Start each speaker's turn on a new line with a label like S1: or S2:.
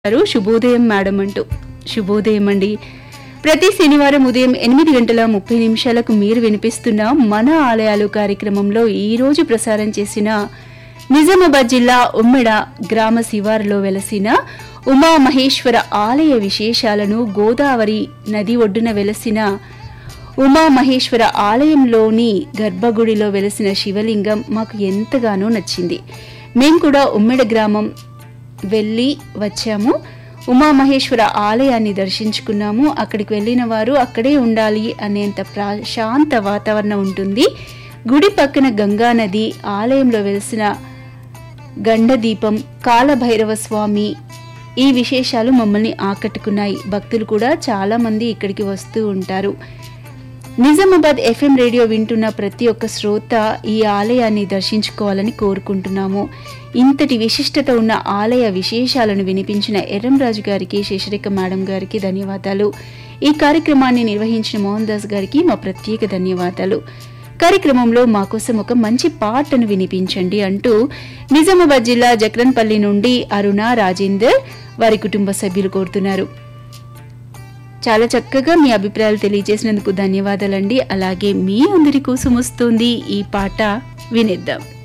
S1: గారు శుభోదయం మేడం అంటూ శుభోదయం అండి ప్రతి శనివారం ఉదయం ఎనిమిది గంటల ముప్పై నిమిషాలకు మీరు వినిపిస్తున్న మన ఆలయాలు కార్యక్రమంలో ఈ రోజు ప్రసారం చేసిన నిజామాబాద్ జిల్లా ఉమ్మెడ గ్రామ శివారులో వెలసిన ఉమా మహేశ్వర ఆలయ విశేషాలను గోదావరి నది ఒడ్డున వెలసిన ఉమా మహేశ్వర ఆలయంలోని గర్భగుడిలో వెలసిన శివలింగం మాకు ఎంతగానో నచ్చింది మేము కూడా ఉమ్మెడ గ్రామం వెళ్ళి వచ్చాము ఉమామహేశ్వర ఆలయాన్ని దర్శించుకున్నాము అక్కడికి వెళ్ళిన వారు అక్కడే ఉండాలి అనేంత ప్రశాంత వాతావరణం ఉంటుంది గుడి పక్కన గంగా నది ఆలయంలో వెలిసిన గండదీపం కాలభైరవ స్వామి ఈ విశేషాలు మమ్మల్ని ఆకట్టుకున్నాయి భక్తులు కూడా చాలా మంది ఇక్కడికి వస్తూ ఉంటారు నిజామాబాద్ ఎఫ్ఎం రేడియో వింటున్న ప్రతి ఒక్క శ్రోత ఈ ఆలయాన్ని దర్శించుకోవాలని కోరుకుంటున్నాము ఇంతటి విశిష్టత ఉన్న ఆలయ విశేషాలను వినిపించిన ఎర్రంరాజు గారికి శేషరేఖ మేడం గారికి ధన్యవాదాలు ఈ కార్యక్రమాన్ని నిర్వహించిన మోహన్ దాస్ గారికి మా ప్రత్యేక ధన్యవాదాలు కార్యక్రమంలో మా కోసం ఒక మంచి పాటను వినిపించండి అంటూ నిజామాబాద్ జిల్లా జక్రన్పల్లి నుండి అరుణ రాజేందర్ వారి కుటుంబ సభ్యులు కోరుతున్నారు చాలా చక్కగా మీ అభిప్రాయాలు తెలియజేసినందుకు ధన్యవాదాలండి అలాగే మీ అందరి కోసం వస్తుంది ఈ పాట వినిద్దాం